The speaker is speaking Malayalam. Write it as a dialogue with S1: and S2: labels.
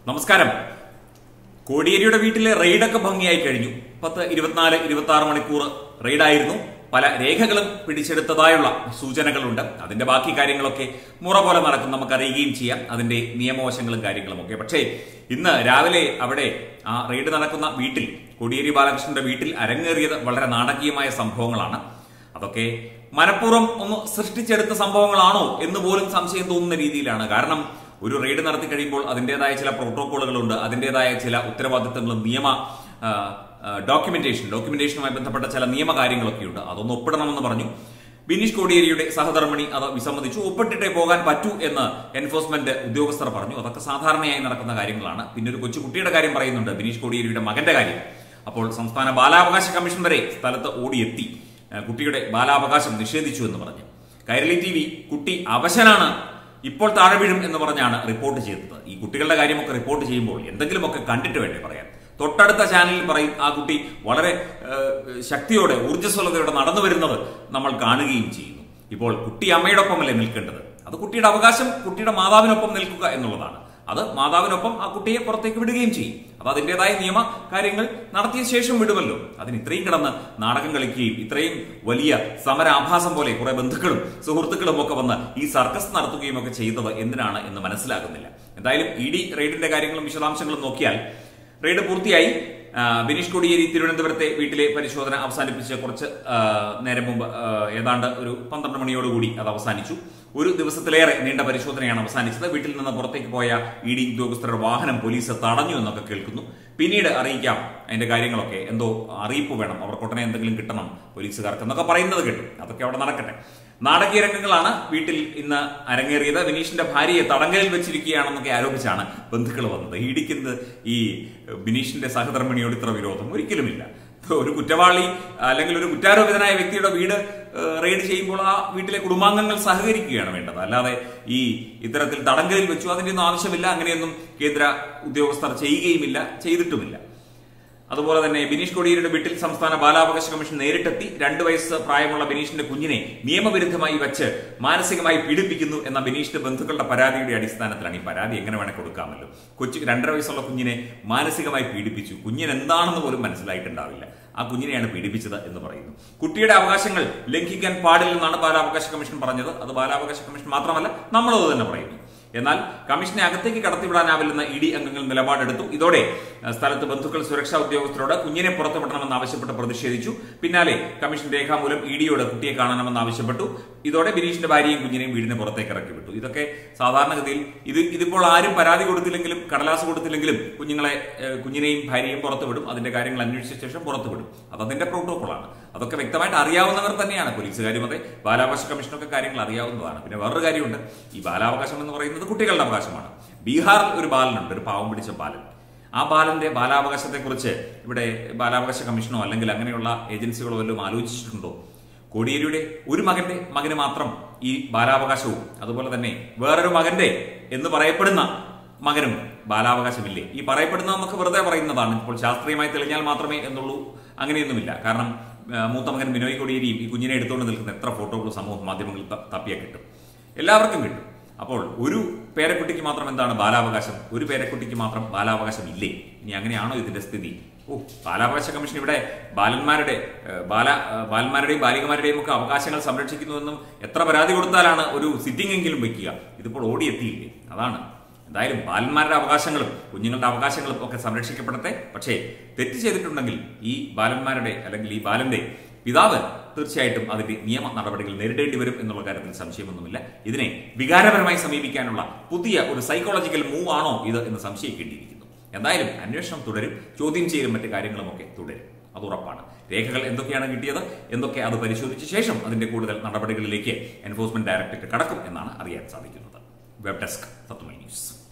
S1: നമസ്കാരം കോടിയേരിയുടെ വീട്ടിലെ റെയ്ഡൊക്കെ ഭംഗിയായി കഴിഞ്ഞു പത്ത് ഇരുപത്തിനാല് ഇരുപത്തി ആറ് മണിക്കൂർ റെയ്ഡായിരുന്നു പല രേഖകളും പിടിച്ചെടുത്തതായുള്ള സൂചനകളുണ്ട് അതിന്റെ ബാക്കി കാര്യങ്ങളൊക്കെ മുറ പോലെ നടക്കും നമുക്ക് അറിയുകയും ചെയ്യാം അതിന്റെ നിയമവശങ്ങളും കാര്യങ്ങളും ഒക്കെ പക്ഷേ ഇന്ന് രാവിലെ അവിടെ ആ റെയ്ഡ് നടക്കുന്ന വീട്ടിൽ കോടിയേരി ബാലകൃഷ്ണന്റെ വീട്ടിൽ അരങ്ങേറിയത് വളരെ നാടകീയമായ സംഭവങ്ങളാണ് അതൊക്കെ മനഃപൂർവ്വം ഒന്ന് സൃഷ്ടിച്ചെടുത്ത സംഭവങ്ങളാണോ എന്ന് പോലും സംശയം തോന്നുന്ന രീതിയിലാണ് കാരണം ഒരു റെയ്ഡ് നടത്തി കഴിയുമ്പോൾ അതിൻ്റെതായ ചില പ്രോട്ടോകോളുകളുണ്ട് അതിൻ്റെതായ ചില ഉത്തരവാദിത്തങ്ങളും നിയമ ആ, ആ, ഡോക്യുമെന്റേഷൻ ഡോക്യുമെന്റേഷനുമായി ബന്ധപ്പെട്ട ചില നിയമകാര്യങ്ങളൊക്കെയുണ്ട് അതൊന്ന് ഒപ്പിടണമെന്ന് പറഞ്ഞു ബിനീഷ് കോടിയേരിയുടെ സഹധർമ്മിണി അത് വിസമ്മതിച്ചു ഒപ്പിട്ടിട്ടേ പോകാൻ പറ്റൂ എന്ന് എൻഫോഴ്സ്മെന്റ് ഉദ്യോഗസ്ഥർ പറഞ്ഞു അതൊക്കെ സാധാരണയായി നടക്കുന്ന കാര്യങ്ങളാണ് പിന്നെ ഒരു കൊച്ചുകുട്ടിയുടെ കാര്യം പറയുന്നുണ്ട് ബിനീഷ് കോടിയേരിയുടെ മകന്റെ കാര്യം അപ്പോൾ സംസ്ഥാന ബാലാവകാശ കമ്മീഷൻ വരെ സ്ഥലത്ത് ഓടിയെത്തി ആ, കുട്ടിയുടെ ബാലാവകാശം നിഷേധിച്ചു എന്ന് പറഞ്ഞു കൈരളി ടി വി കുട്ടി അവശനാണ് ഇപ്പോൾ താഴെ വീഴും എന്ന് പറഞ്ഞാണ് റിപ്പോർട്ട് ചെയ്തത് ഈ കുട്ടികളുടെ കാര്യമൊക്കെ റിപ്പോർട്ട് ചെയ്യുമ്പോൾ എന്തെങ്കിലുമൊക്കെ കണ്ടിട്ട് വേണ്ടേ പറയാൻ തൊട്ടടുത്ത ചാനലിൽ പറയും ആ കുട്ടി വളരെ ഏഹ്, ശക്തിയോടെ ഊർജ്ജസ്വലതയോടെ നടന്നു വരുന്നത് നമ്മൾ കാണുകയും ചെയ്യുന്നു ഇപ്പോൾ കുട്ടി അമ്മയോടൊപ്പമല്ലേ നിൽക്കേണ്ടത് അത് കുട്ടിയുടെ അവകാശം കുട്ടിയുടെ മാതാവിനൊപ്പം നിൽക്കുക എന്നുള്ളതാണ് അത് മാതാവിനൊപ്പം ആ കുട്ടിയെ പുറത്തേക്ക് വിടുകയും ചെയ്യും അത് അതിൻ്റെതായ നിയമ കാര്യങ്ങൾ നടത്തിയ ശേഷം വിടുമല്ലോ അതിന് ഇത്രയും കിടന്ന് നാടകം കളിക്കുകയും ഇത്രയും വലിയ സമരാഭാസം പോലെ കുറെ ബന്ധുക്കളും സുഹൃത്തുക്കളും ഒക്കെ വന്ന് ഈ സർക്കസ് നടത്തുകയും ഒക്കെ ചെയ്തത് എന്തിനാണ് എന്ന് മനസ്സിലാകുന്നില്ല എന്തായാലും ഇ ഡി റെയ്ഡിന്റെ കാര്യങ്ങളും വിശദാംശങ്ങളും നോക്കിയാൽ റെയ്ഡ് പൂർത്തിയായി ആ, ബിനീഷ് കോടിയേരി തിരുവനന്തപുരത്തെ വീട്ടിലെ പരിശോധന അവസാനിപ്പിച്ച് കുറച്ച് ആ, നേരം മുമ്പ് ആ, ഏതാണ്ട് ഒരു പന്ത്രണ്ട് മണിയോടുകൂടി അത് അവസാനിച്ചു ഒരു ദിവസത്തിലേറെ നീണ്ട പരിശോധനയാണ് അവസാനിച്ചത് വീട്ടിൽ നിന്ന് പുറത്തേക്ക് പോയ ഇ ഡി ഉദ്യോഗസ്ഥരുടെ വാഹനം പോലീസ് തടഞ്ഞു എന്നൊക്കെ കേൾക്കുന്നു പിന്നീട് അറിയിക്കാം അതിന്റെ കാര്യങ്ങളൊക്കെ എന്തോ അറിയിപ്പ് വേണം അവർക്ക് ഉടനെ എന്തെങ്കിലും കിട്ടണം പോലീസുകാർക്ക് എന്നൊക്കെ പറയുന്നത് കേട്ടു അതൊക്കെ അവിടെ നടക്കട്ടെ നാടകീയ രംഗങ്ങളാണ് വീട്ടിൽ ഇന്ന് അരങ്ങേറിയത് ബിനീഷിന്റെ ഭാര്യയെ തടങ്കലിൽ വെച്ചിരിക്കുകയാണെന്നൊക്കെ ആരോപിച്ചാണ് ബന്ധുക്കൾ വന്നത് ഇടിക്കുന്നത് ഈ ബിനീഷിന്റെ സഹധർമ്മിണിയോട് ഇത്ര വിരോധം ഒരിക്കലുമില്ല ഒരു കുറ്റവാളി അല്ലെങ്കിൽ ഒരു കുറ്റാരോപിതനായ വ്യക്തിയുടെ വീട് ഏഹ്, റെയ്ഡ് ചെയ്യുമ്പോൾ ആ വീട്ടിലെ കുടുംബാംഗങ്ങൾ സഹകരിക്കുകയാണ് വേണ്ടത് അല്ലാതെ ഈ ഇത്തരത്തിൽ തടങ്കലിൽ വെച്ചു അതിന്റെ ഒന്നും ആവശ്യമില്ല അങ്ങനെയൊന്നും കേന്ദ്ര ഉദ്യോഗസ്ഥർ ചെയ്യുകയുമില്ല ചെയ്തിട്ടുമില്ല അതുപോലെ തന്നെ ബിനീഷ് കോടിയേരിയുടെ വീട്ടിൽ സംസ്ഥാന ബാലാവകാശ കമ്മീഷൻ നേരിട്ടെത്തി രണ്ടു വയസ്സ് പ്രായമുള്ള ബിനീഷിന്റെ കുഞ്ഞിനെ നിയമവിരുദ്ധമായി വെച്ച് മാനസികമായി പീഡിപ്പിക്കുന്നു എന്ന ബിനീഷിന്റെ ബന്ധുക്കളുടെ പരാതിയുടെ അടിസ്ഥാനത്തിലാണ് ഈ പരാതി എങ്ങനെ വേണേ കൊടുക്കാമല്ലോ കൊച്ചു രണ്ടര വയസ്സുള്ള കുഞ്ഞിനെ മാനസികമായി പീഡിപ്പിച്ചു കുഞ്ഞിന് എന്താണെന്ന് പോലും മനസ്സിലായിട്ടുണ്ടാവില്ല ആ കുഞ്ഞിനെയാണ് പീഡിപ്പിച്ചത് എന്ന് പറയുന്നു കുട്ടിയുടെ അവകാശങ്ങൾ ലംഘിക്കാൻ പാടില്ലെന്നാണ് ബാലാവകാശ കമ്മീഷൻ പറഞ്ഞത് അത് ബാലാവകാശ കമ്മീഷൻ മാത്രമല്ല നമ്മളത് തന്നെ പറയുന്നു എന്നാൽ കമ്മീഷനെ അകത്തേക്ക് കടത്തിവിടാനാവില്ലെന്ന ഇ ഡി അംഗങ്ങൾ നിലപാടെടുത്തു ഇതോടെ അഹ്, സ്ഥലത്ത് ബന്ധുക്കൾ സുരക്ഷാ ഉദ്യോഗസ്ഥരോട് കുഞ്ഞിനെ പുറത്തുവിടണമെന്ന് ആവശ്യപ്പെട്ട് പ്രതിഷേധിച്ചു പിന്നാലെ കമ്മീഷൻ രേഖാമൂലം ഇ ഡിയോട് കുട്ടിയെ കാണണമെന്ന് ആവശ്യപ്പെട്ടു ഇതോടെ ബിനീഷിന്റെ ഭാര്യയും കുഞ്ഞിനെയും വീടിന് പുറത്തേക്ക് ഇറക്കി വിട്ടു ഇതൊക്കെ സാധാരണഗതിയിൽ ഇത് ഇതിപ്പോൾ ആരും പരാതി കൊടുത്തില്ലെങ്കിലും കടലാസ് കൊടുത്തില്ലെങ്കിലും കുഞ്ഞുങ്ങളെ ഏഹ്, കുഞ്ഞിനെയും ഭാര്യയും പുറത്തു വിടും അതിന്റെ കാര്യങ്ങൾ അന്വേഷിച്ച ശേഷം പുറത്തു വിടും അത് അതിന്റെ പ്രോട്ടോകോളാണ് അതൊക്കെ വ്യക്തമായിട്ട് അറിയാവുന്നവർ തന്നെയാണ് പോലീസുകാരും അതെ ബാലാവകാശ കമ്മീഷനൊക്കെ കാര്യങ്ങൾ അറിയാവുന്നതാണ് പിന്നെ വേറൊരു കാര്യമുണ്ട് ഈ ബാലാവകാശം എന്ന് പറയുന്നത് കുട്ടികളുടെ അവകാശമാണ് ബീഹാറിൽ ഒരു ബാലനുണ്ട് ഒരു പാവം പിടിച്ച ബാലൻ ആ ബാലന്റെ ബാലാവകാശത്തെക്കുറിച്ച് ഇവിടെ ബാലാവകാശ കമ്മീഷനോ അല്ലെങ്കിൽ അങ്ങനെയുള്ള ഏജൻസികളോ വല്ലതും ആലോചിച്ചിട്ടുണ്ടോ കോടിയേരിയുടെ ഒരു മകന്റെ മകന് മാത്രം ഈ ബാലാവകാശവും അതുപോലെ തന്നെ വേറൊരു മകന്റെ എന്ന് പറയപ്പെടുന്ന മകനും ബാലാവകാശമില്ലേ ഈ പറയപ്പെടുന്ന നമുക്ക് വെറുതെ പറയുന്നതാണ് ഇപ്പോൾ ശാസ്ത്രീയമായി തെളിഞ്ഞാൽ മാത്രമേ എന്നുള്ളൂ അങ്ങനെയൊന്നുമില്ല കാരണം ആ, മൂത്ത മകൻ ബിനോയ് കോടിയേരിയും ഈ കുഞ്ഞിനെ എടുത്തുകൊണ്ട് നിൽക്കുന്ന എത്ര ഫോട്ടോകൾ സമൂഹ മാധ്യമങ്ങളിൽ ത- തപ്പിയാൽ കിട്ടും എല്ലാവർക്കും കിട്ടും അപ്പോൾ ഒരു പേരക്കുട്ടിക്ക് മാത്രം എന്താണ് ബാലാവകാശം ഒരു പേരക്കുട്ടിക്ക് മാത്രം ബാലാവകാശം ഇല്ലേ ഇനി അങ്ങനെയാണോ ഇതിന്റെ സ്ഥിതി ഓ ബാലാവകാശ കമ്മീഷൻ ഇവിടെ ബാലന്മാരുടെ ഏഹ്, ബാല ഏഹ്, ബാലന്മാരുടെയും ബാലികമാരുടെയും ഒക്കെ അവകാശങ്ങൾ സംരക്ഷിക്കുന്നുവെന്നും എത്ര പരാതി കൊടുത്താലാണ് ഒരു സിറ്റിംഗ് എങ്കിലും വെക്കുക ഇതിപ്പോൾ ഓടിയെത്തിയില്ലേ അതാണ് എന്തായാലും ബാലന്മാരുടെ അവകാശങ്ങളും കുഞ്ഞുങ്ങളുടെ അവകാശങ്ങളും ഒക്കെ സംരക്ഷിക്കപ്പെടട്ടെ പക്ഷേ തെറ്റ് ചെയ്തിട്ടുണ്ടെങ്കിൽ ഈ ബാലന്മാരുടെ അല്ലെങ്കിൽ ഈ ബാലന്റെ പിതാവ് തീർച്ചയായിട്ടും അതിന്റെ നിയമ നടപടികൾ നേരിടേണ്ടി വരും എന്നുള്ള കാര്യത്തിൽ സംശയമൊന്നുമില്ല ഇതിനെ വികാരപരമായി സമീപിക്കാനുള്ള പുതിയ ഒരു സൈക്കോളജിക്കൽ മൂവ് ആണോ ഇത് എന്ന് സംശയിക്കേണ്ടിയിരിക്കുന്നു എന്തായാലും അന്വേഷണം തുടരും ചോദ്യം ചെയ്യലും മറ്റു കാര്യങ്ങളും ഒക്കെ തുടരും അത് ഉറപ്പാണ് രേഖകൾ എന്തൊക്കെയാണ് കിട്ടിയത് എന്തൊക്കെ അത് പരിശോധിച്ച ശേഷം അതിന്റെ കൂടുതൽ നടപടികളിലേക്ക് എൻഫോഴ്സ്മെന്റ് ഡയറക്ടറേറ്റ് കടക്കും എന്നാണ് അറിയാൻ സാധിക്കുന്നത് വെബ് ഡെസ്ക് തത്വമൈ ന്യൂസ്